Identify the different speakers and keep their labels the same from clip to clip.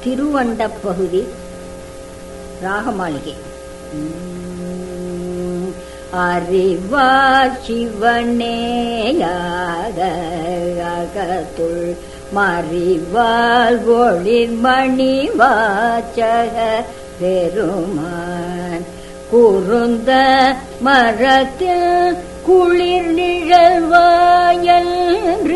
Speaker 1: திருவண்டப் பகுதி ராகமாளிகை அறிவார் சிவனேயாகத்துள் மறிவால் ஒளிர் மணி வாச்சக பெருமான் குறுந்த மரத்தில் குளிர் நிழல்வாயன்று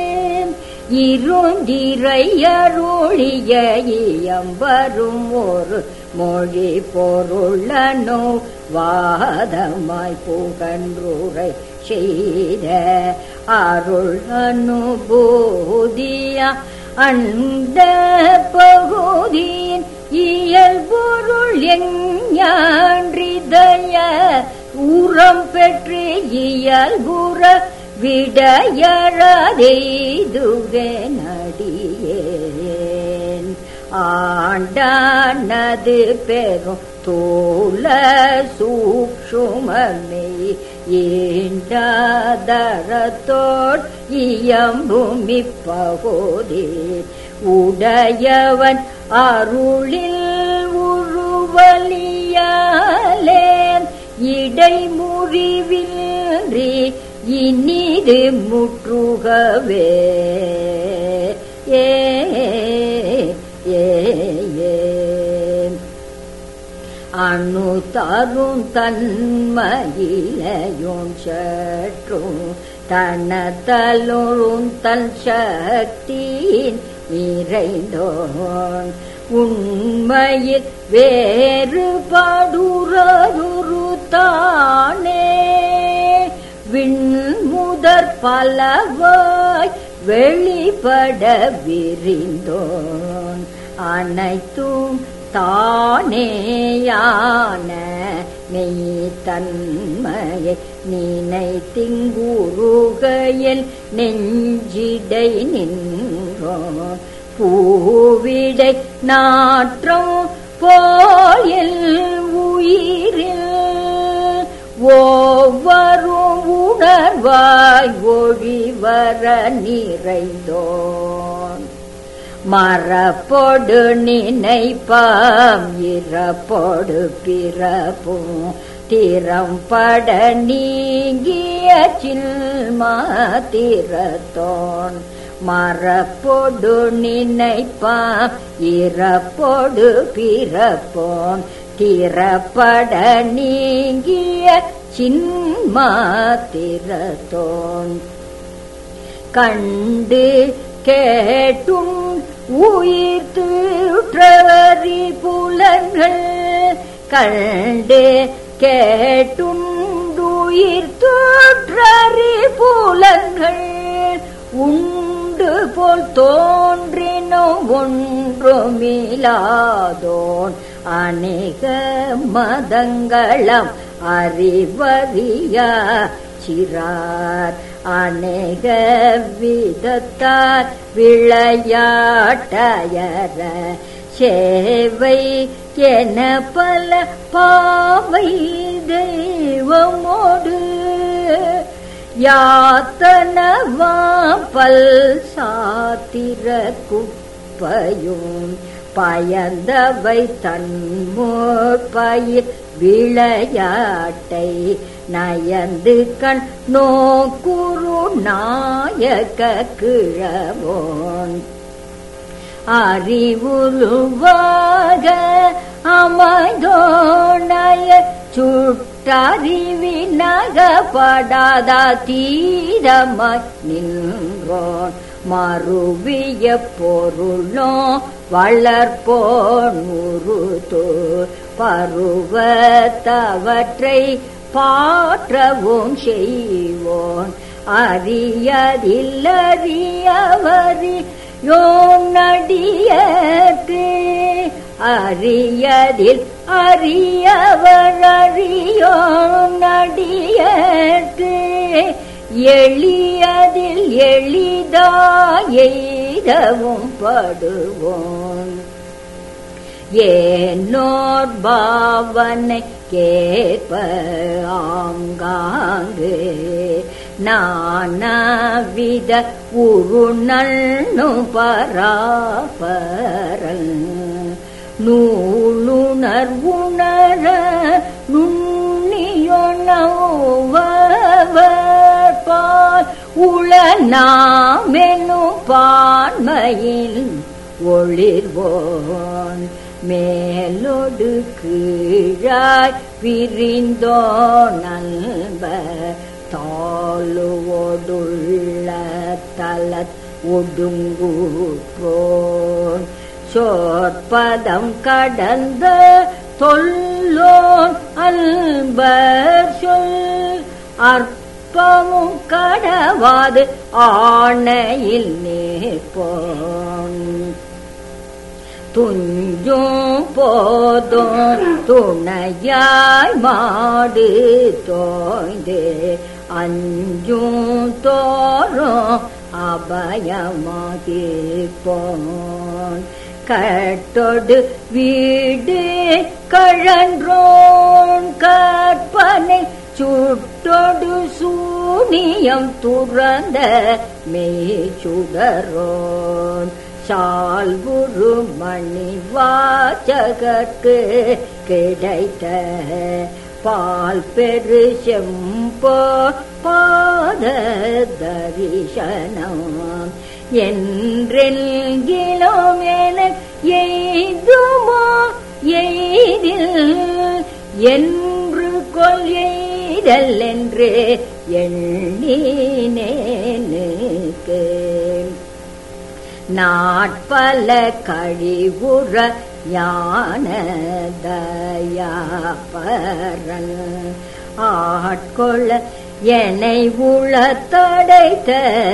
Speaker 1: இருந்திரையருளிய இயம்பரும் ஒரு மொழி பொருளனோ வாதமாய் புகன்றுரை செய்த அருள் அனுபூதியா அந்த பகுதியின் இயல்பொருள் எஞ்ஞான்றிதய ஊரம் பெற்று இயல்புற விடையறதெய்துவே நடியேன் ஆண்டானது பெரும் தோல சூக்ஷுமமே ஈண்டாதரத்தோட் இயம்புமி பகோதே உடையவன் அருளில் உருவலியாலே இடைமுறிவின்றி இனிது முற்றுகவே ஏ ஏ ஏ அணு தரும் தன்மயிலையும் சற்றும் தனத்தலும் தன் சக்தியின் நிறைந்தோன் உண்மையில் வேறுபாடுறதுரு தானே விண்முதற் பலவாய் வெளிப்பட விரிந்தோன் அனைத்தும் தானேயான மெய் தன்மையை நினை திங்குருகையில் நெஞ்சிடை நின்றோன் பூவிடை நாற்றம் போயில் உயிரில் ஒவ்வொரும் உணர்வாய் ஒழிவர நிறைந்தோன் மரப்பொடு நினைப்பாம் இறப்பொடு பிறப்பும் திறம்பட நீங்கிய சில்மாத்திரத்தோன் மரப்பொடு நினைப்பாம் இறப்பொடு பிறப்போன் திறப்பட நீங்கிய சின்மாத்திரத்தோன் கண்டு கேட்டும் உயிர் தூற்றவரி புலன்கள் கண்டு கேட்டும் உயிர் தூற்றறி புலன்கள் உண்டு போல் தோன்றினும் ஒன்றுமிலாதோன் அநேக மதங்களம் அறிவறியா சிறார் அநேக விதத்தார் விளையாட்டயர சேவை என பல பாவை தெய்வமோடு யாத்தனவாம் பல் சாத்திர குப்பையும் பயந்தவை தன்மோற்பயிர் விளையாட்டை நயந்து கண் நோக்குரு நாயக கிழவோன் அறிவுருவாக அமைதோணைய சுட்டறிவினகப்படாத தீரமாய் நின்றோன் மறுவிய பொருளோ வளர்ப்போன் உருதோ பருவத்தவற்றை பாற்றவும் செய்வோன் அறியதில்லறியவரி யோனடியற்கு அறியதில் அறியவர் அறியோனடியற்கு எளியதில் எளிதாயெய்தவும் படுவோம் ஏனோர் பாவனை கேட்ப ஆங்காங்கு நானவித உருணண்ணு பராபரல் நூலுணர்வுணர நுண்ணியொணவர் பால் உள நாமெனு பான்மையில் ஒளிர்வோன் மேலொடு கீழாய் பிரிந்தோ நல்ப தாளுவோடுள்ள தலத் ஒடுங்குற்றோன் சோற்பதம் கடந்த தொல்லோன் அன்பர் சொல் அற்பமும் கடவாது ஆணையில் நேர்ப்போன் துஞ்சும் போதும் துணையாய் மாடு தோய்ந்து அஞ்சும் தோறும் அபயமாகிப்போன் கட்டொடு வீடு கழன்றோன் கற்பனை சுட்டொடு சூனியம் துறந்த மெய்ச்சுடரோன் சால்வுரு மணி வாச்சகற்கு கிடைத்த பால் பெரு செம்போ பாத தரிசனம் என்றெல்கிலோம் என எய்துமோ எய்தில் என்று கொல் எய்தல் என்று எண்ணினேனுக்கு நாட்பல கழிவுற ஞானதயாபரல் ஆட்கொள்ள என்னை உள தடைத்த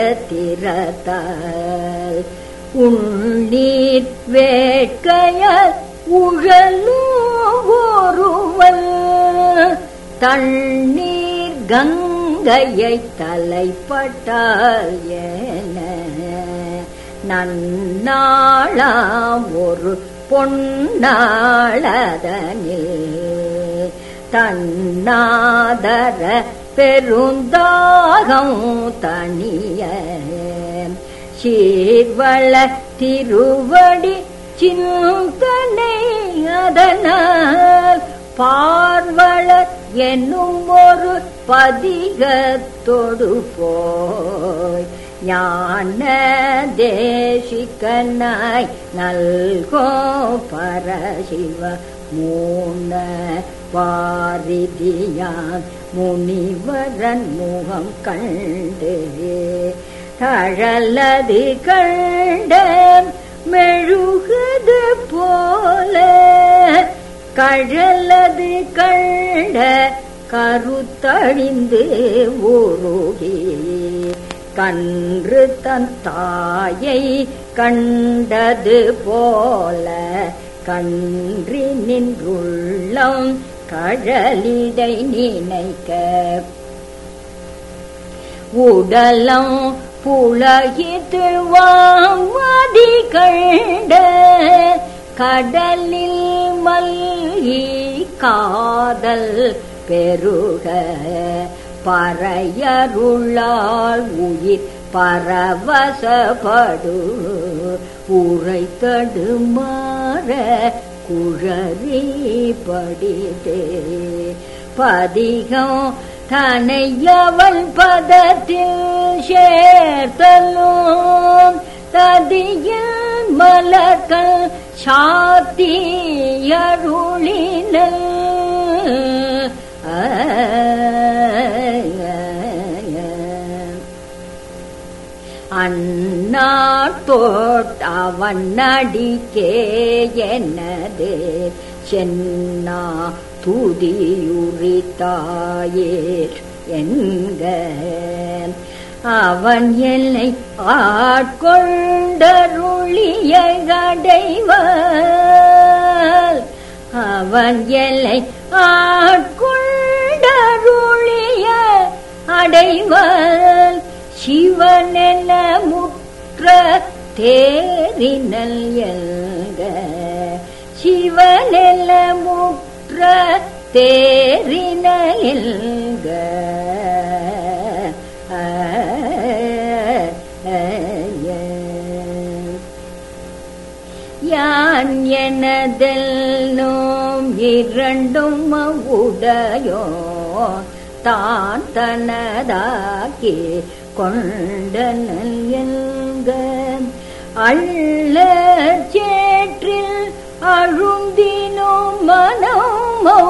Speaker 1: திறத்தால் உண்ணீர் வேட்கையால் உழலும் ஒருவன் தண்ணீர் கங்கையை தலைப்பட்டால் என நன்னாளாம் ஒரு பொன்னாளதனில் தன்னாதர பெருந்தாகம் தனிய சீர்வள திருவடி சிந்தனை அதனால் பார்வள என்னும் ஒரு பதிகத்தொடு போய் ஞான தேசிகனாய் நல்கோ பரசிவ மூன வாரிதியான் முனிவரன் முகம் கண்டு தழலது கண்ட மெழுகுது போல கழலது கண்ட கருத்தழிந்து உருகி கன்று தன் தாயை கண்டது போல கன்றி நின்றுள்ளம் கழலிடை நினைக்க உடலம் புலகித்து வாமதி கண்ட கடலில் மல்கி காதல் பெருக பறையருளால் உயிர் பரவசப்படு உரை தடுமாற குழறி படித்தே பதிகம் தனையவள் பதத்தில் சேர்த்தலும் ததியில் மலர்கள் சாத்தியருளினல் அண்ணாட்டோட் அவன் நடிக்கே என்னது சென்னா துதியுரித்தாயே என்க அவன் எல்லை ஆட்கொண்டருளிய அடைவல் அவன் எல்லை ஆட்கொண்டருளிய அடைவல் சிவனென முற்ற தேரினல் எல்க சிவனெல்ல முற்ற தேரினல் எல்க ஆ யான் எனதெல்லும் இரண்டும் உடையோ தான் தனதாக்கி கொண்டனல் என்க அள்ள சேற்றில் அழுந்தினோ மனமோ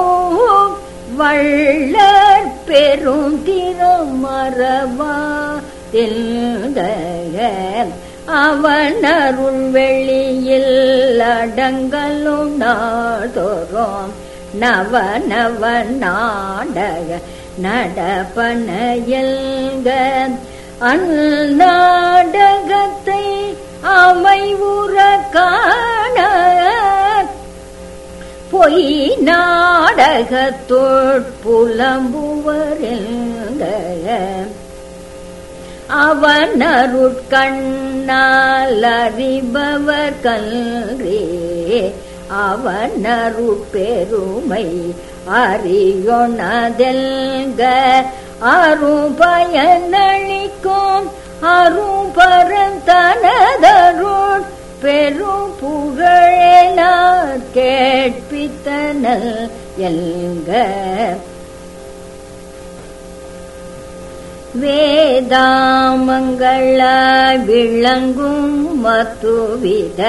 Speaker 1: வள்ளற் பெரும் திருமரவா அவன் அருள் வெளியில் அடங்கலும் நாள்தோறும் நவ நவ நாடக நடப்பனையல்க அந்நாடகத்தை அமை உற காண பொய் நாடகத்தோட்புலம்புவருங்க அவன் அருட்கண்ணால் அறிபவர் கல்றே அவன் அருட்பெருமை அறியொணதெல்க அரும் பயனளிக்கும் அரும் பரந்தனதருள் பெரும் புகழேனார் கேட்பித்தனல் எல்க வேதாமங்கள விளங்கும் மத்துவித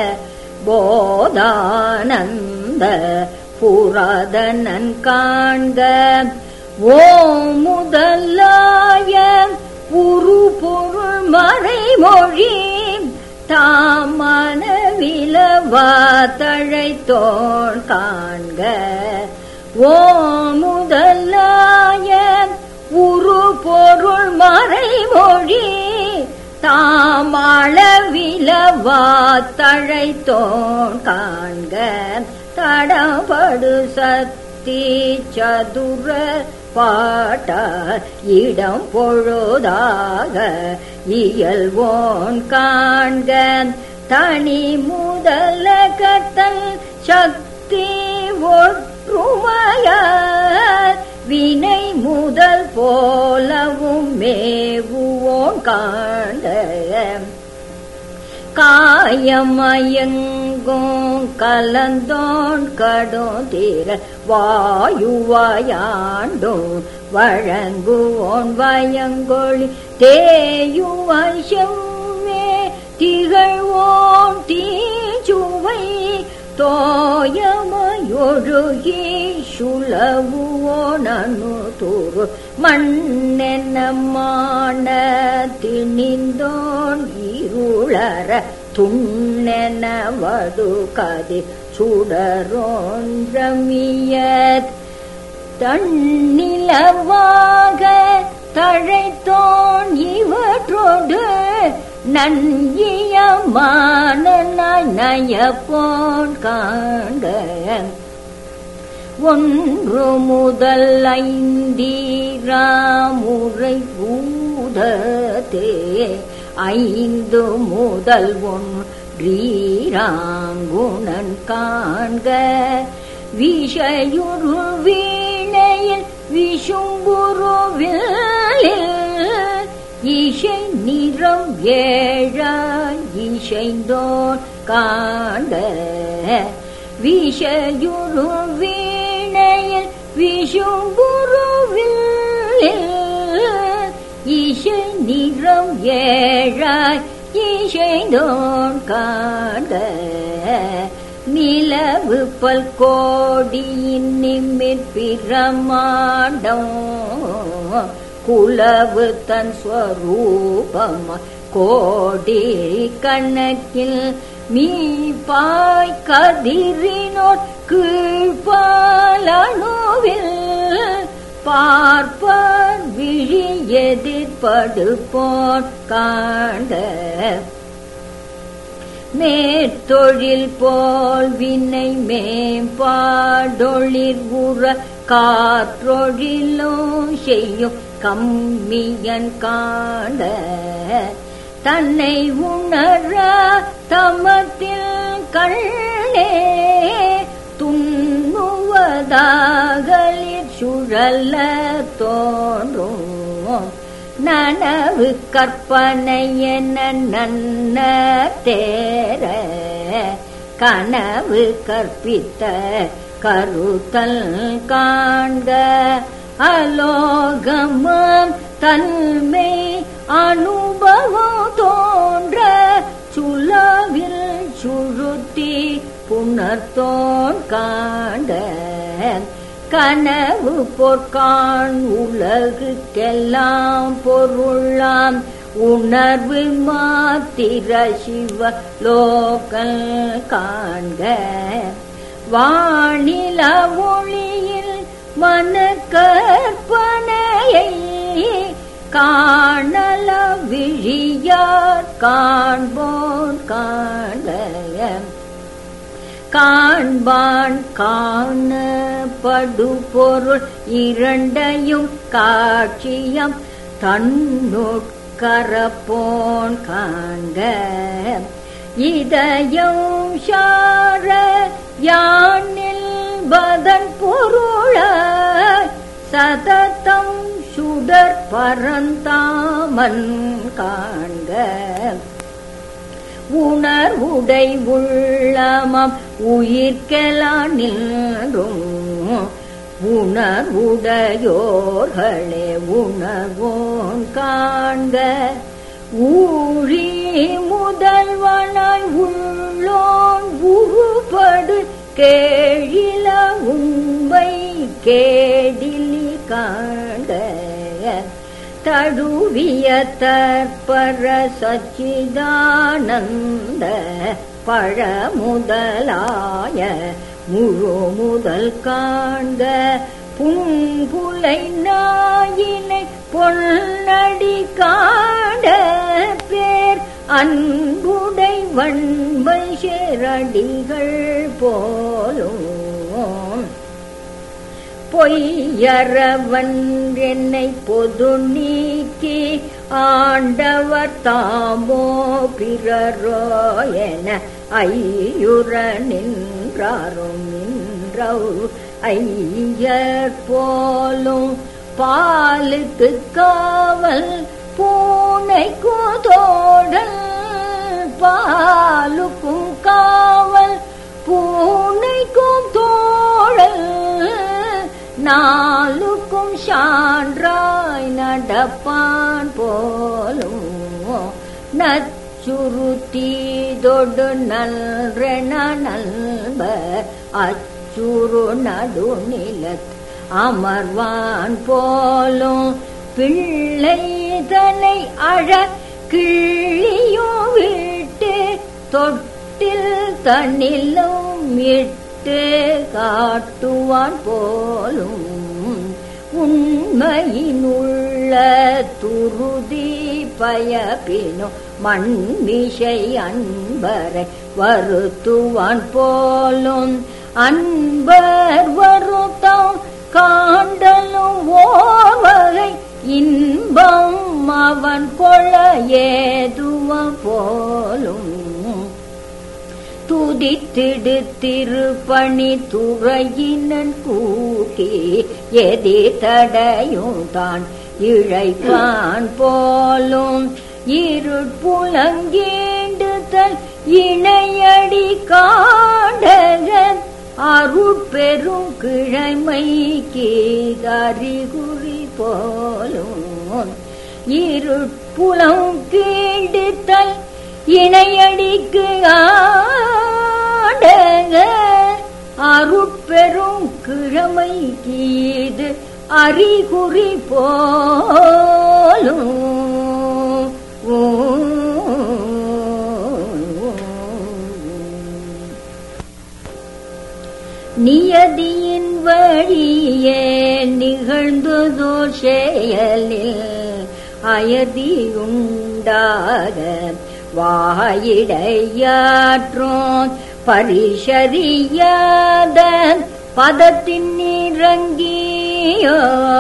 Speaker 1: போதானந்த புராதனன் காண்க ஓ முதலாய உரு பொருள் மறைமொழி தாமான விலவா தழைத்தோள் காண்க ஓ முதலாய உரு பொருள் மறைமொழி தாமளவிலவா தழைத்தோன் காண்க தடபடு சக்தி சதுர பாட்டார் இடம் பொழுதாக இயல்வோன் காண்க தனி முதல கத்தல் சக்தி ஒற்றுமையார் வினை முதல் போலவும் மேவுவோன் காண்ட காயமயங்கும் கலந்தோன் கடோதிர வாயுவாயாண்டும் வழங்குவோன் வயங்கொழி தேயுவாய் செவ்வே திகழ்வோன் தீச்சுவை தோயமையொழுகி சுளவுவோனு துரு மண்ணென்னமான திணிந்தோன் இருளற துண்ணென வடு கதி சுடரோன்றமியத் தன்னிலவாக தழைத்தோன் இவற்றோடு நன்கியமான நயப்போன் காண்க ஒன்று முதல் ஐந்தீராமுறை பூதத்தே ஐந்து முதல் ஒன்றீராங்குணன் காண்க விஷயுரு வீணையில் விஷும்புருவில் இசை நிறம் ஏழாய் இசைந்தோன் காண்க விஷயுரு வீணையில் விஷும்புருவில் இசை நிறம் ஏழாய் இசைந்தோன் காண்க நிலவு பல் கோடியின் நிமிர் பிரமாண்டம் குலவு தன் ஸ்வரூபம் கோடி கணக்கில் மீ பாய் கதிரினோட் கீழ்பாலணுவில் பார்ப்பார் விழி எதிர்படுப்போன் காண்க மேற்தொழில் போல் வினை மேம்பாடொழிர் உற காற்றொழிலும் செய்யும் கம்மியன் காண்ட தன்னை உணர தமத்தில் கண்ணே துண்ணுவதாகலிற் சுழல்ல தோன்றும் நனவு கற்பனை என நன்ன தேர கனவு கற்பித்த கருத்தல் காண்க அலோகமம் தன்மை அனுபவம் தோன்ற சுலாவில் சுழுத்தி புணர்த்தோன் காண்க கனவு பொற்கான் உலகுக்கெல்லாம் பொருளாம் உணர்வு மாத்திர சிவ லோகல் காண்க வானில ஒளியில் மன கற்பனையை காணல விழியார் காண்போன் காண்க காண்பான் காணப்படு பொருள் இரண்டையும் காட்சியம் தன்னுட்கரப்போன் காண்க இதயம் ஷார யானில் பதன் பொருள சததம் சுடர் பரந்தாமன் காண்க உணர்வுடை உள்ளமம் உயிர்க்கெலாம் நின்றும் உணர்வுடையோர்களே உணர்வோன் காண்க ஊழி முதல்வனாய் உள்ளோன் உருபடு கேழில உண்மை கேடிலி காண்க தழுவிய தற்பர சச்சிதானந்த பழமுதலாய முழு முதல் காண்க புன்புலை நாயினை பொன்னடி காண்ட பேர் அன்புடை வன்மை சேரடிகள் போலும் பொய்யறவன் என்னை பொது நீக்கி ஆண்டவர் தாமோ பிறரோ என ஐயுற நின்றாரும் நின்றோ ஐயர் போலும் பாலுக்கு காவல் பூனைக்கு தோடல் பாலுக்கும் காவல் பூனைக்கும் தோழல் நாளுக்கும் சான்றாய் நடப்பான் போலும் நச்சுருத்தி தொடு நல்ரென நல்பர் அச்சுரு நடுநிலத் அமர்வான் போலும் பிள்ளை தனை அழ கிள்ளியும் விட்டு தொட்டில் தன்னிலும் இட்டு காட்டுவான் போலும் உண்மையினுள்ள துருதி பயப்பினோ மண்மிசை அன்பரை வருத்துவான் போலும் அன்பர் வருத்தம் காண்டலும் ஓவகை இன்பம் அவன் கொள்ள ஏதுவம் போலும் துதித்திடு திருப்பணி துறையினன் கூட்டி எதிர்த்தடையும் தான் இழைப்பான் போலும் இருட்புலங்கீண்டுதல் இணையடி காண்டகன் அருட்பெரும் கிழமைக்கு அறிகுறி போலும் இருட்புலம் கீண்டுத்தல் இணையடிக்கு ஆடக அருட்பெரும் கிழமை கீது அறிகுறி போலும் நியதியின் வழியே நிகழ்ந்ததோ செயலில் அயதியுண்டாக வாயிடையாற்றோம் பரிசறியாத பதத்தின் இறங்கியோ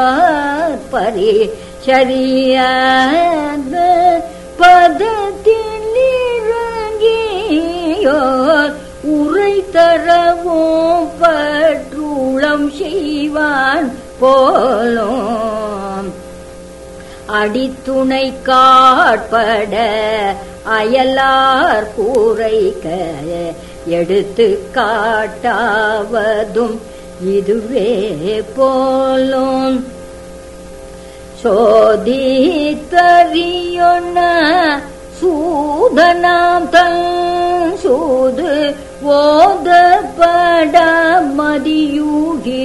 Speaker 1: பரிசறியாத பதத்தின் இறங்கியோ உரை தரவும் பற்றுளம் செய்வான் போலும் அடித்துணை காட்பட அயலார் கூரைக்க எடுத்து காட்டாவதும் இதுவே போலும் சோதித்தறியொன்ன சூதனாம் தன் சூது ஓதப்பட மதியூகி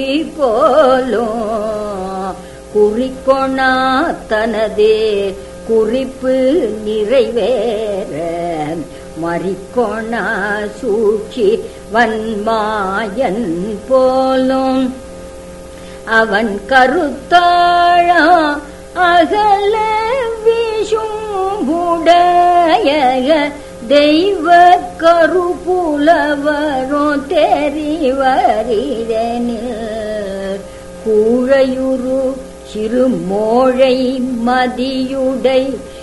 Speaker 1: போலும் குறிக்கொணா தனதே குறிப்பு நிறைவேற மறிக்கொணா சூழ்ச்சி வன்மாயன் போலும் அவன் கருத்தாழ அகல வீசும்புடைய தெய்வ கருபுலவரும் தெரிவரிதனில் கூழையுரு சிறு மோழை மதியுடை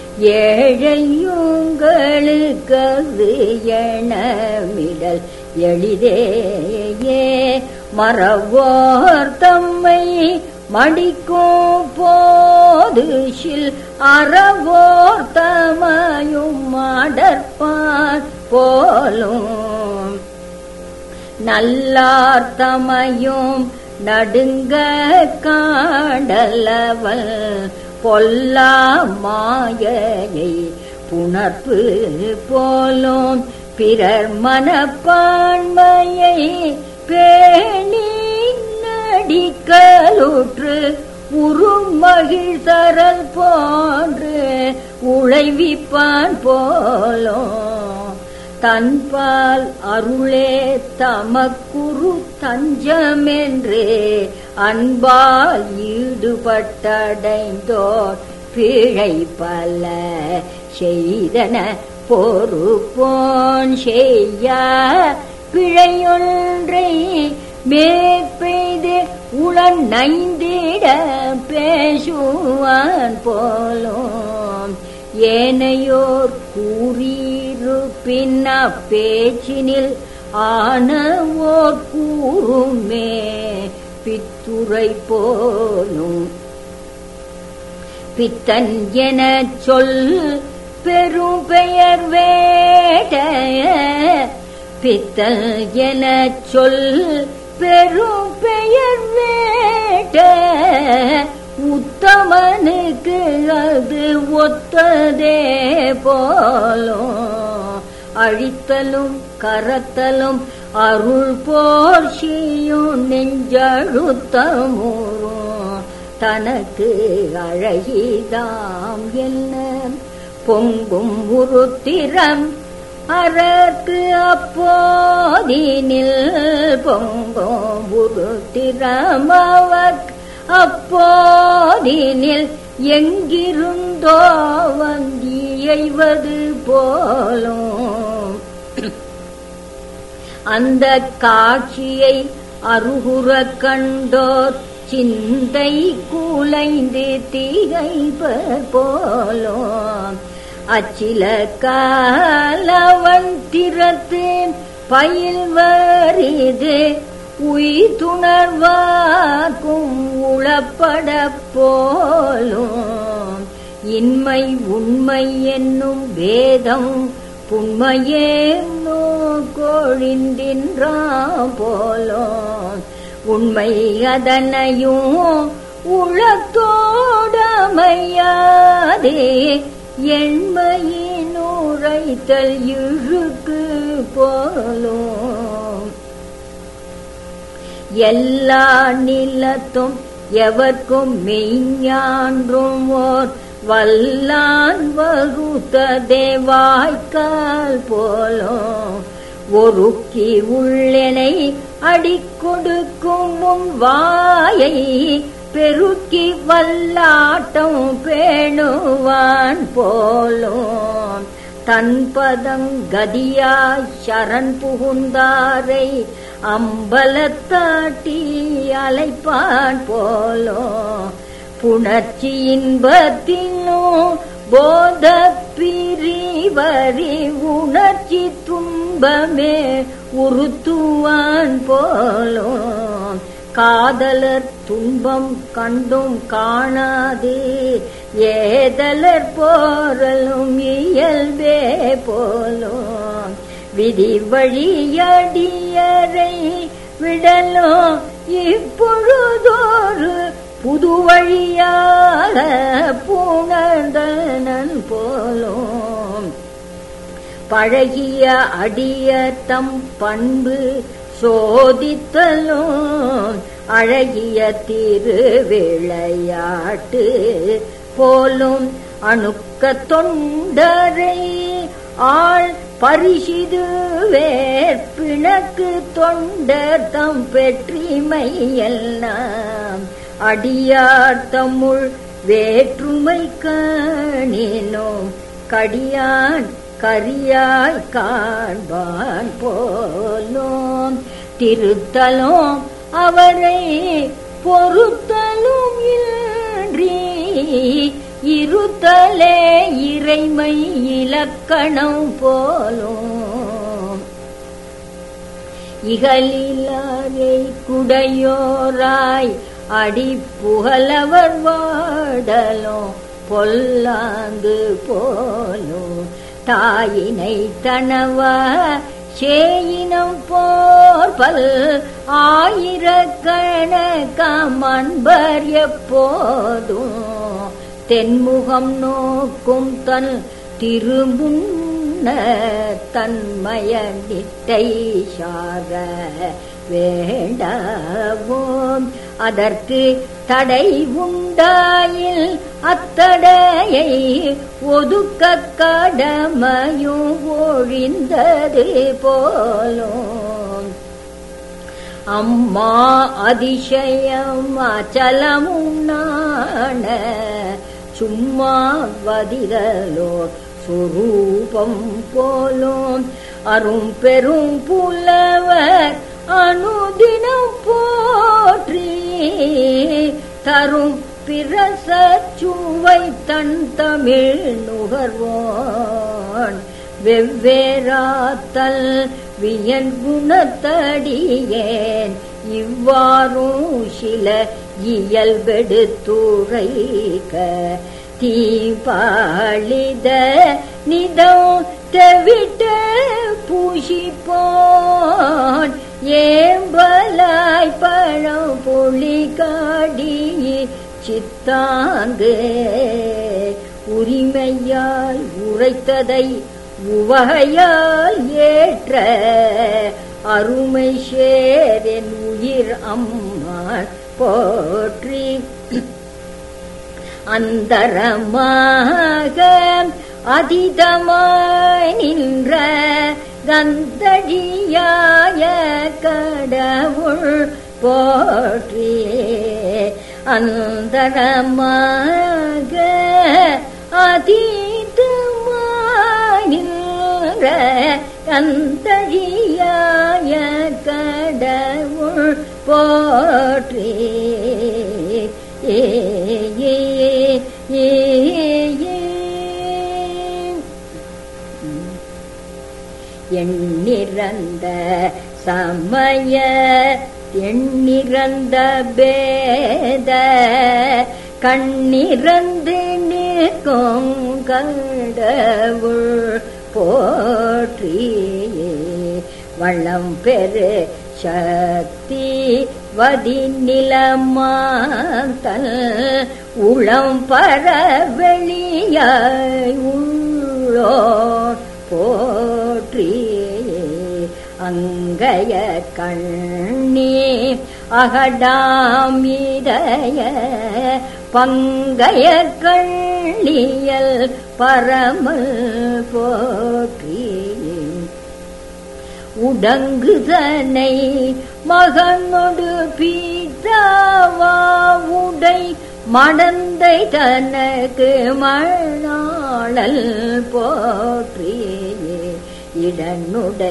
Speaker 1: ஏழையுங்களுக்கது எணமிடல் எளிதேயே மறவோர் தம்மை மடிக்கும் போது சில் அறவோர் தமையும் மாடற்பான் போலும் நல்லார் தமையும் நடுங்க காடலவல் பொல்லா மாயையை புணர்ப்பு போலும் பிறர் மனப்பான்மையை பேணி நடிக்கலுற்று உருமகிழ் தரல் போன்று உழைவிப்பான் போலும் தன்பால் அருளே தமக்குரு தஞ்சமென்று அன்பால் ஈடுபட்டடைந்தோர் பிழை பல செய்தன பொறுப்போன் செய்ய பிழையொன்றை மேற்பெய்து உளன் நைந்திட பேசுவான் போலும் ஏனையோர் கூறியிருப்பின் அப்பேச்சினில் ஆனவோர் கூறுமே பித்துரை போலும் பித்தன் என சொல் பெரும் பெயர் வேட பித்தல் என சொல் பெரும் பெயர் வேட உத்தமனுக்கு அது ஒத்ததே போலும் அழித்தலும் கரத்தலும் அருள் போர்ச்சியும் நெஞ்சழுத்தமுறும் தனக்கு அழகிதாம் என்ன பொங்கும் உருத்திரம் அறக்கு அப்போதினில் பொங்கும் உருத்திரம் அவக் அப்போதினில் எங்கிருந்தோ வந்தியைவது போலும் அந்த காட்சியை அருகுற கண்டோர் சிந்தை கூலைந்து திகைப்பர் போலும் அச்சில காலவன் திறத்து பயில் வரிது உய்துணர்வாக்கும் உளப்பட போலும் இன்மை உண்மை என்னும் வேதம் புண்மையே கோழிந்தின்றாம் போலும் உண்மை அதனையும் உளத்தோடமையாதே எண்மையின் உரைத்தல் இழுக்கு போலும் எல்லா நிலத்தும் எவர்க்கும் மெய்ஞான்றும் ஓர் வல்லான் வருத்ததே வாய்க்கால் போலும் ஒருக்கி உள்ளனை அடிக்கொடுக்கும் முன் வாயை பெருக்கி வல்லாட்டம் பேணுவான் போலும் தன் பதம் கதியாய் சரண் புகுந்தாரை அம்பலத்தாட்டி அலைப்பான் போலோ புணர்ச்சி இன்பத்திலும் போத பிரிவரி உணர்ச்சி துன்பமே உறுத்துவான் போலோ காதலர் துன்பம் கண்டும் காணாது ஏதலர் போரலும் இயல்பே போலும் விதி வழியடியரை விடலோ இப்பொழுதோரு புது வழியாக புணர்ந்தனன் போலும் பழகிய அடிய தம் பண்பு சோதித்தலும் அழகிய திருவிளையாட்டு போலும் அணுக்க தொண்டரை ஆள் பரிசிது வேற்பிணக்கு தொண்டர் தம் பெற்றிமை எல்லாம் அடியார் தம்முள் வேற்றுமை காணினோம் கடியான் கரியாய் காண்பான் போலோம் திருத்தலும் அவரை பொறுத்தலும் இன்றி இருத்தலே இறைமை இலக்கணம் போலும் இகலிலாரை குடையோராய் அடி புகழவர் வாடலும் பொல்லாந்து போலும் தாயினை தனவா சேயினம் போர்பல் ஆயிரக்கணக்காம் அன்பர் எப்போதும் தென்முகம் நோக்கும் தன் திருமுன்ன தன்மய நிட்டை சார வேண்டாவோம் அதற்கு தடை உண்டாயில் அத்தடையை ஒதுக்க கடமையும் ஒழிந்தது போலும் அம்மா அதிசயம் அச்சலமும் நாண சும்மா வதிரலோ சுரூபம் போலும் அரும் பெரும் புலவர் அனுதினம் போற்றி தரும் பிரச சுவை தன் தமிழ் நுகர்வோன் வெவ்வேறாத்தல் வியன் குணத்தடியேன் இவ்வாறும் சில இயல்பெடுத்துரைக்க தீபாளித நிதம் தவிட்ட பூஷிப்போன் ஏம்பலாய் பழம் பொழி காடி சித்தாங்கு உரிமையால் உரைத்ததை உவகையால் ஏற்ற அருமை சேரின் உயிர் அம்மாள் போற்றி அந்தரமாக அதிதமாய் நின்ற கந்தடியாய கடவுள் போற்றி அந்தரமாக அதிதமாய் நின்ற கந்தடியாய கடவுள் போற்றி ஏ ஏ ஏ ஏ எண்ணிறந்த சமய எண்ணிறந்த பேத கண்ணிறந்து நிற்கும் கடவுள் போற்றி வள்ளம் பெரு சக்தி வதி நிலமாந்தல் உளம் பர வெளியாய் உள்ளோ போற்றி அங்கய கண்ணி அகடாமிதய பங்கய கண்ணியல் பரமல் போற்றி உடங்குதனை மகனொடு பீத்தாவா உடை மடந்தை தனக்கு மணாளல் போற்றியே இடனுடை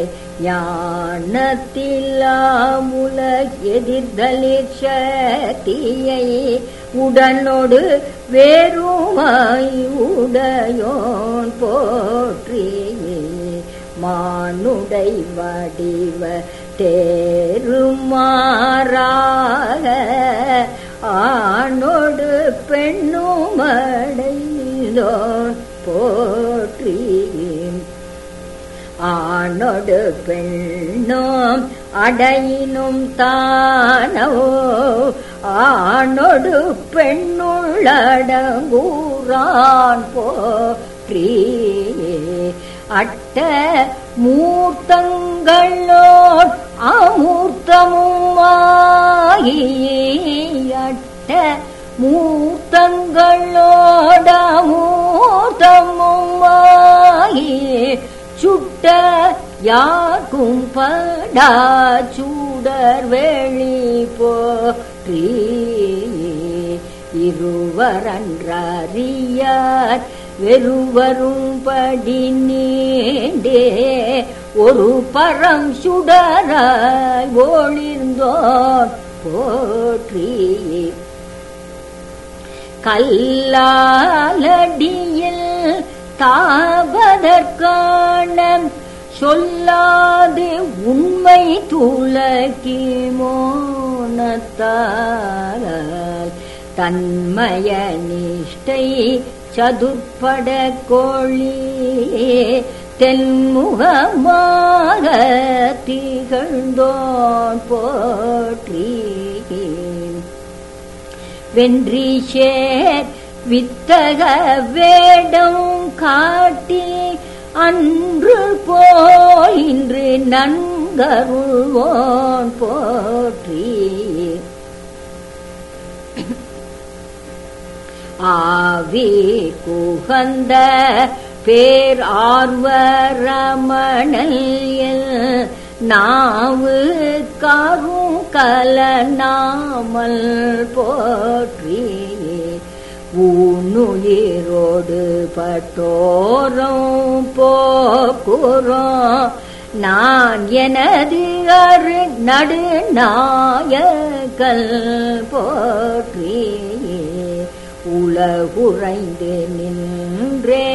Speaker 1: ஞானத்தில்லாமுல எதிர்தலிற் சக்தியை உடனோடு வேறுமாய் உடையோன் போற்றியே மானுடை வடிவ தேருமாறாக ஆணோடு பெண்ணுமடைந்தோன் போற்றி ஆணொடு பெண்ணோம் அடையினும் தானோ ஆணொடு பெண்ணுள்ளடங்கூரான் போற்றி அட்ட மூர்த்தங்களோட் அமூர்த்தமும் ஆகி அட்ட மூர்த்தங்களோட மூர்த்தமும் ஆகி சுட்ட யாக்கும் படா சூடர் வெளி போற்றி இருவரன்றறியார் வெறுவரும்படி நீண்டே ஒரு பரம் சுடராய் ஒளிர்ந்தோன் போற்றி கல்லாலடியில் தாவதற்கான சொல்லாது உண்மை துலகி மோனத்தால் தன்மய நிஷ்டை சதுர்பட கோழி தென்முகமாக திகழ்ந்தோன் போற்றி வென்றிஷேர் வித்தக வேடம் காட்டி அன்று போல் இன்று நன்கருள்வோன் போற்றி ஆவி குகந்த பேர் ஆர்வரமணல் நாவு கரும் கலனாமல் போற்றி ஊனுயிரோடு பட்டோரம் போக்குறோம் நான் எனது அரு நடுநாயகல் போற்றி உலகுறைந்து நின்றே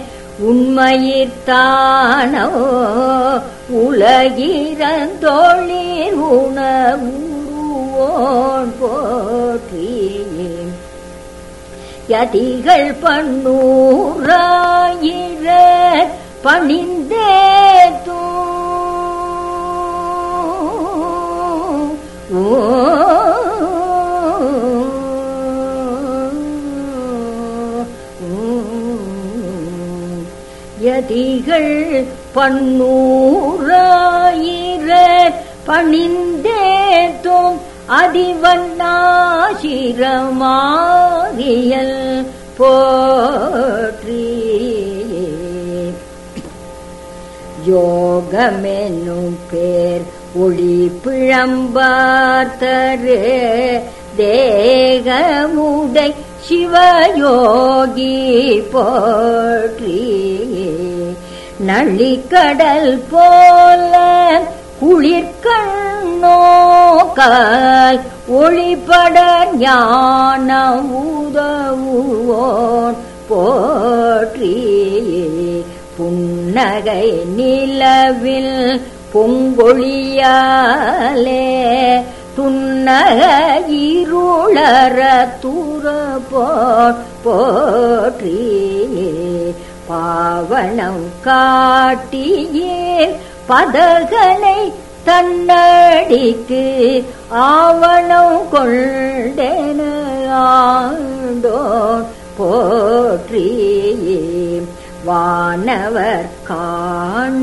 Speaker 1: உண்மையித்தானோ உலகிரந்தோழில் உணவுவோன் போற்றி யதிகள் பண்ணூராயிர பணிந்தே தூ யதிகள் பன்னூராயிர பணிந்தேத்தும் அதிவண்ணாசிரமாரியல் போற்றி யோகமென்னும் பேர் ஒளி பிழம்பார்த்தரு தேகமுடை சிவயோகி போற்றி நளிக்கடல் போல குளிர்கண்ணோக்கால் ஒளிபட ஞான உதவுவோன் போற்றி புன்னகை நிலவில் பொங்கொழியாலே துன்னக இருளற தூர போற்றி பாவனம் காட்டியே பதகனை தன்னடிக்கு ஆவணம் கொண்டென ஆண்டோன் போற்றி வானவர் காண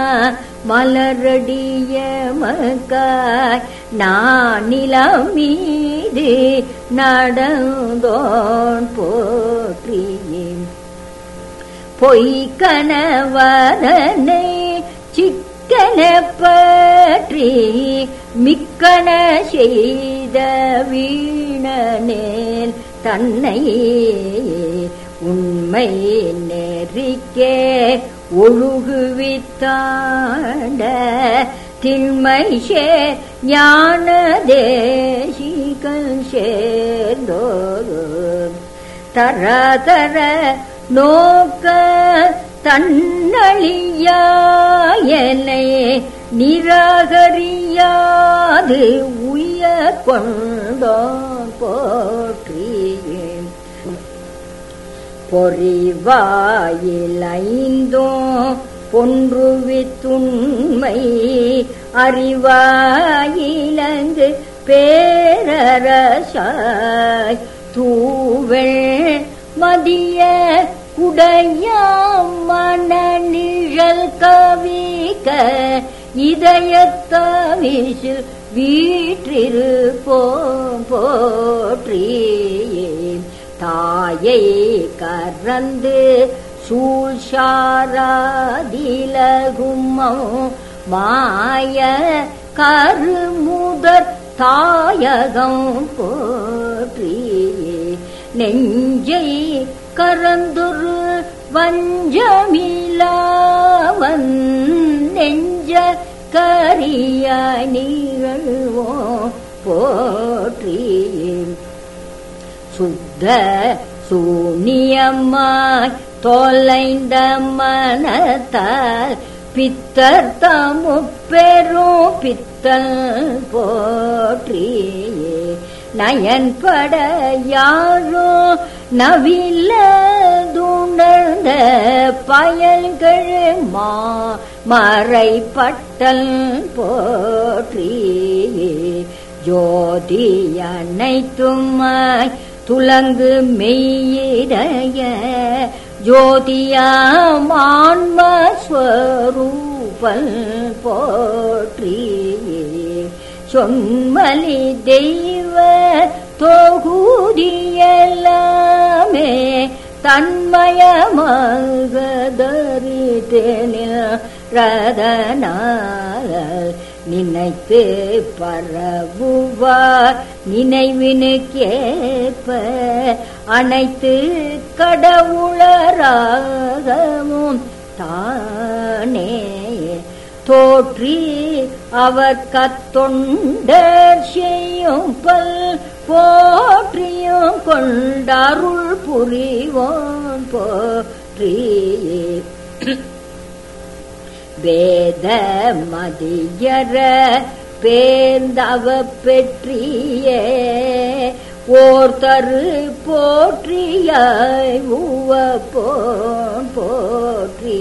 Speaker 1: மலரடிய மக்காய் நான் நிலம் மீது நடந்தோன் போற்றியே பொய்க்கனவதனை சிக்கன பற்றி மிக்கன செய்த வீணனேல் தன்னை உண்மை நெறிக்கே ஒழுகுவித்தாண்ட திண்மை சே ஞான தேசிகள் சேர்ந்தோரு தர தர நோக்க தன்னழியாயனை நிராகரியாது உய கொண்டோன் போற்றியேன் பொறிவாயில் ஐந்தோ ஒன்றுவித்துண்மை அறிவாயிலங்கு பேரரசாய் தூவெள் மதிய குடையாம் மனநிழல் கவிக்க இதயத்தவிசில் வீற்றிருப்போம் போற்றி தாயை கறந்து சூழ்ஷாராதிலகும்மோ மாய கருமுதற் தாயகம் போற்றி நெஞ்சை கரந்துரு வஞ்சமிலாவன் நெஞ்ச கரிய நிகழ்வோ போற்றி சுத்த சூனியமாய் தொலைந்த மனத்தால் பித்தர் தமுப்பெரும் பித்தல் போற்றி நயன்பட யாரோ நவில துணர்ந்த பயல்கள் மா மறை பட்டல் போற்றி ஜோதி அனைத்துமாய் துலங்கு மெய்யிடைய ஜோதியாமான்மஸ்வரூபல் போற்றி சொன்மலி தெய்வ தொகுதியெல்லாமே தன்மயமாகதரித்தேனில் ரதனால நினைத்து பரவுவார் நினைவினுக்கேற்ப அனைத்து கடவுளராகவும் தானே தோற்றி அவர் கத்தொண்டர் செய்யும் பல் போற்றியும் கொண்டருள் புரிவோம் போற்றி வேத மதியர பேர்ந்தவ பெற்றியே ஓர் தரு போற்றியாய் உவ போன் போற்றி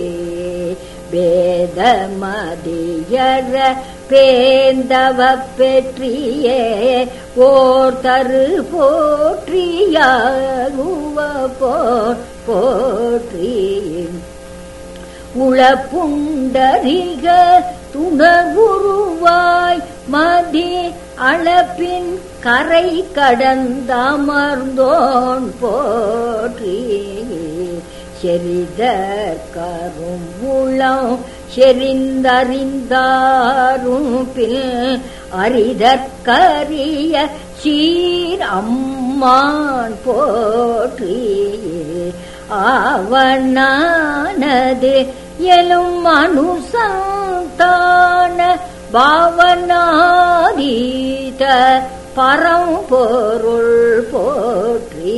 Speaker 1: வேத மதியர பேந்தவ பெற்றியே ஓர் தரு போற்றியாய் உவ போன் போற்றி உளப்புண்டரிக துணகுருவாய் மதி அளப்பின் கரை கடந்தமர்ந்தோன் போற்றி செரிதற் கரும் உளம் செறிந்தறிந்தாரும் பில் அரிதற்கரிய சீர் அம்மான் போற்றி ஆவணானது எலும் மனுசந்தான பாவனாதீத பரம்பொருள் போற்றி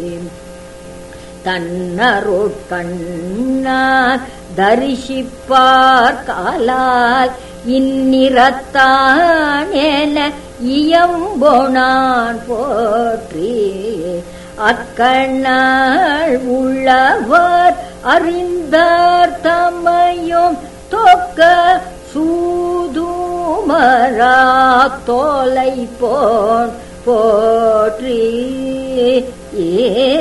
Speaker 1: தன்னருட்கண்ணார் தரிசிப்பார் காலால் இந்நிறத்தான் என இயம்பொனான் போற்றி அக்கண்ணாள் உள்ளவர் அறிந்தார் தம்மையும் தொக்க சூதுமரா தோலை போன் போற்றி ஏ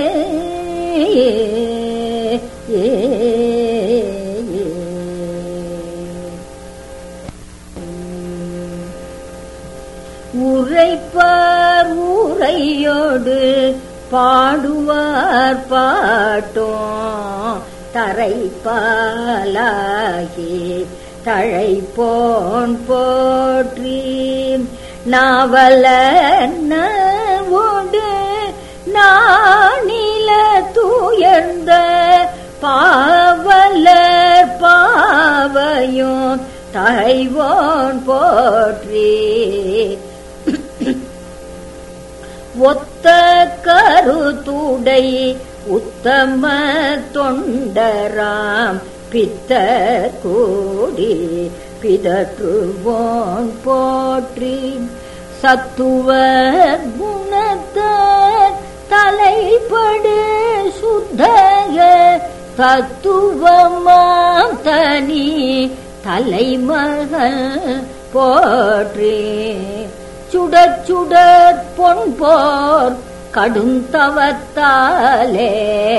Speaker 1: ஏ உரைப்பார் உரையோடு பாடுவார் பாட்டோம் தரைப்பாலாகி தழைப்போன் போற்றி நாவல நோடு நானில துயர்ந்த பாவலர் பாவையும் தழைவோன் போற்றி ஒத்த கருத்துடை உத்தம தொண்டராம் பித்த கூடி பிதற்றுவோன் போற்றி சத்துவ குணத்தார் தலைப்படு சுத்தக தத்துவமாம் தனி தலைமகள் போற்றி சுடச் சுடற் பொன் போர் கடுந்தவத்தாலே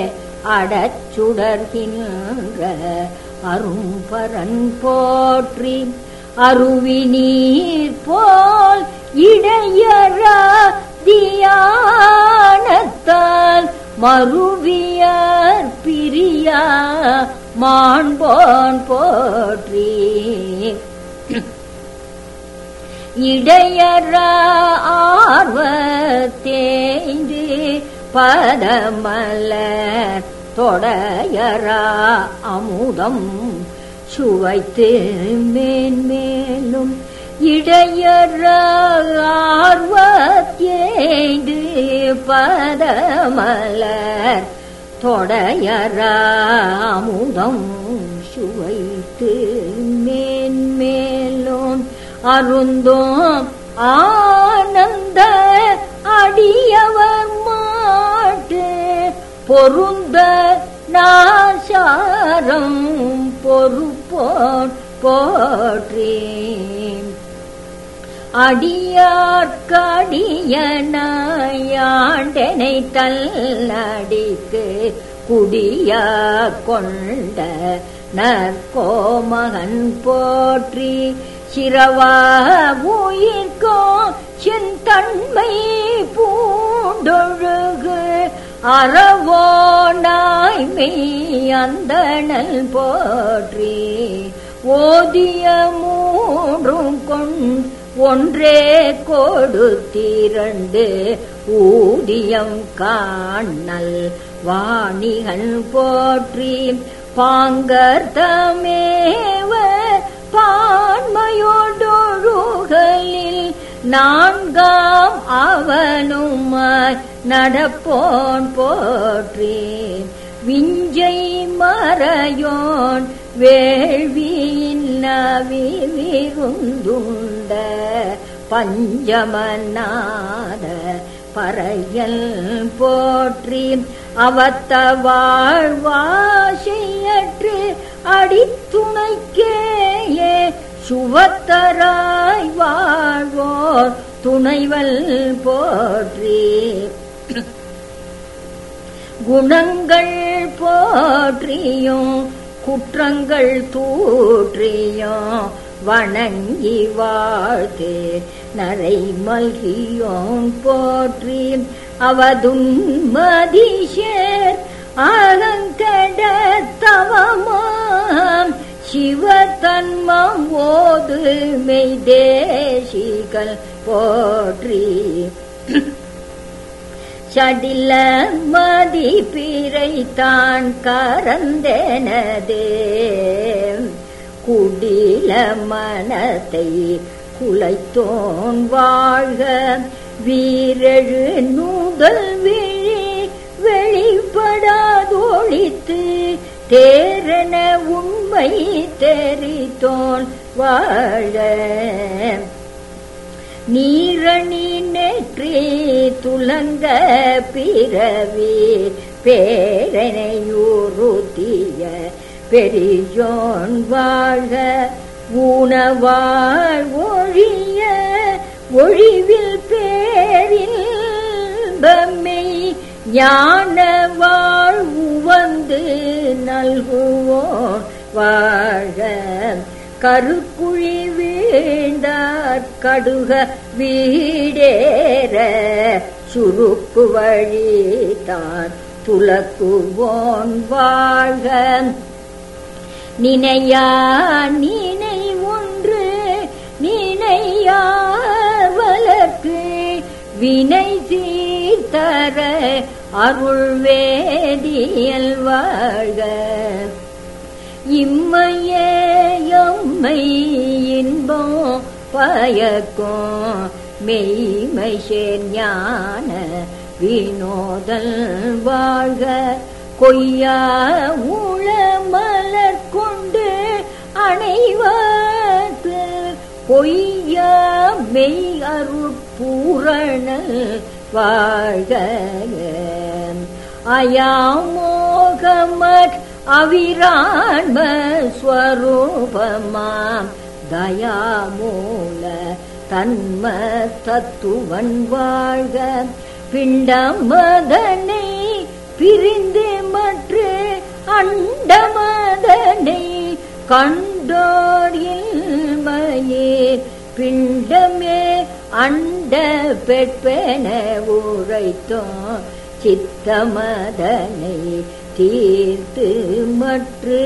Speaker 1: அடச்சுடர்கின்ற அரும்பரன் போற்றி அருவி நீர் போல் இடையறா தியானத்தால் மறுவியர் பிரியா மாண்போன் போற்றி இடையற ஆர்வத்தேந்து பதமலர் தொடையரா அமுதம் சுவைத்து மேன்மேலும் இடையற ஆர்வத்தேந்து பதமலர் தொடயரா அமுதம் சுவைத்து மேன்மேலும் அருந்தோம் ஆனந்த அடியவர் மாட்டு பொருந்த நாசாரம் பொறுப்போன் போற்றி அடியாட்கடியனாயாண்டனை தல்லடிக்கு குடியா கொண்ட நற்கோமகன் போற்றி சிரவா உயிர்கோ செந்தன்மை பூண்டொழுகு அறவோனாய் மெய் அந்தணல் போற்றி ஓதிய மூன்றும் கொண்டு ஒன்றே கொடுத்திரண்டு ஊதியம் காணல் வாணிகள் போற்றி பாங்கர்த்தமேவ பான்மையோடொழுகலில் நான்காம் அவனுமாய் நடப்போன் போற்றி விஞ்சை மறையோன் வேள்வியின் நவிருந்துண்ட பஞ்சமநாத பறையல் போற்றி அவத்த வாழ்வாசையற்று அடித்துணைக்கேயே சுவத்தராய் வாழ்வோர் துணைவல் போற்றி குணங்கள் போற்றியும் குற்றங்கள் தூற்றியும் வணங்கி வாழ்த்து நரை மல்கியோன் போற்றி அவதுன்மதிஷேர் அலங்கட தவமாம் சிவதன்மம் ஓது மெய்தேசிகள் போற்றி சடில மதி பிறை தான் கரந்தனதே குடில மனத்தை குலைத்தோன் வாழ்க வீரழு நூதல் விழி வெளிப்படாதொழித்து தேரன உண்மை தெரித்தோன் வாழ நீரணி நெற்றி துலங்க பிறவி பேரனையூருத்திய பெரியோன் வாழ்க ஊனவாழ் ஒழிய ஒழிவில் பேரில் பம்மை ஞான வாழ்வு வந்து நல்குவோன் வாழ்க கருக்குழி வீழ்ந்தார் கடுக வீடேற சுருக்கு வழி தான் துலக்குவோன் வாழ்க நினையா நினை ஒன்று நினையாவலக்கு வினை சீர்த்தர அருள் வேதியல் வாழ்க இம்மையே எம்மை இன்பம் பயக்கும் மெய்மை சேர் ஞான வினோதல் வாழ்க கொய்யா ஊழ மலர் கொண்டு அணைவாத்து பொய்யா மெய் அருள் பூரணல் வாழ்க அயாமோகமற் அவிரான்ம ஸ்வரூபமாம் தயாமூல தன்ம தத்துவன் வாழ்க பிண்டமதனை பிரிந்து மற்ற அண்டமதனை கண்டோர் இல்மையே பிண்டமே அண்ட பெற்பென உரைத்தோம் சித்தமதனை தீர்த்து மற்று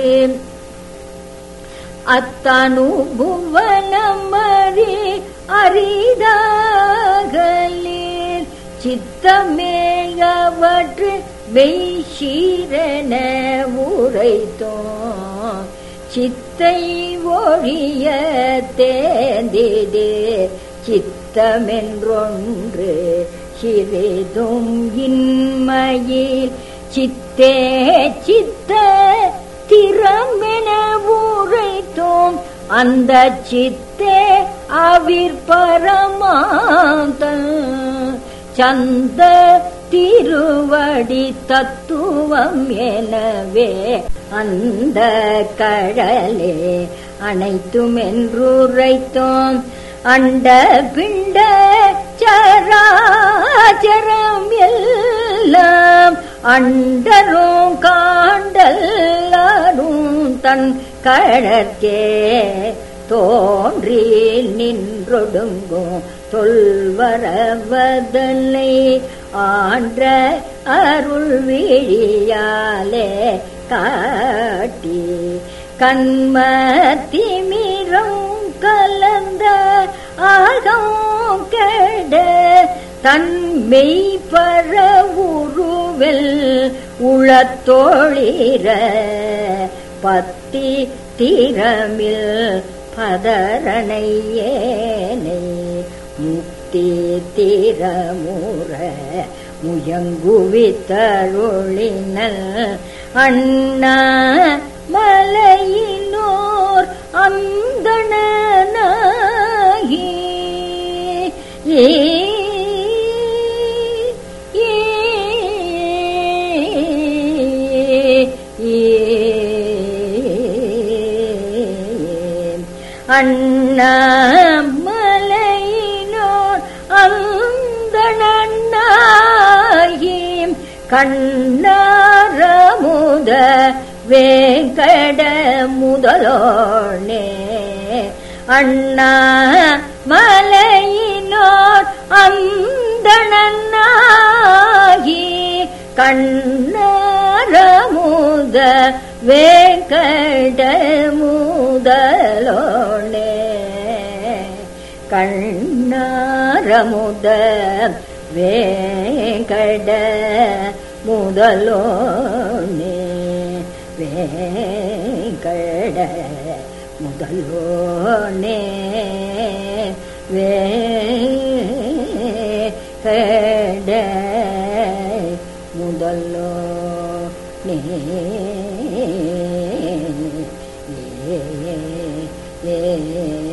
Speaker 1: அத்தனுபுவனமறி அரிதாகலீர் சித்தமேயவற்று மெய்ஷீரன உரைத்தோம் சித்தை ஒழிய தேந்திடே சித்தமென்றொன்று சிறிதும் இன்மையில் சித்தே சித்த திறமென உரைத்தோம் அந்த சித்தே அவிற்பரமாந்த சந்த திருவடி தத்துவம் எனவே அந்த கடலே அனைத்தும் என்றுரைத்தோம் அண்ட பிண்ட சராச்சரம் எல்லாம் அண்டரும் காண்டல்லாரும் தன் கழற்கே தோன்றி நின்றொடுங்கும் தொல்வரவதனை ஆன்ற அருள் விழியாலே காட்டி கண்மத்திமிரம் கலந்த ஆகம் கெட தன்மை பர உருவில் உளத்தோழிர பத்தி திறமில் பதரணையேனை முக்தி திறமுற முயங்குவித்தருளினல் அண்ணா மலையினோர் அந்தணனாகி ஏ அண்ணாமலையினோர் அந்தணனாகி கண்ணாரமுத வேங்கட முதலோனே அண்ணா மலையினோர் அந்தணனாகி கண்ணாரமுத வேங்கட முதலோனே கண்ணாரமுத வேங்கட முதலோனே வேங்கட முதலோனே வேங்கட முதலோனே ஏ ஏ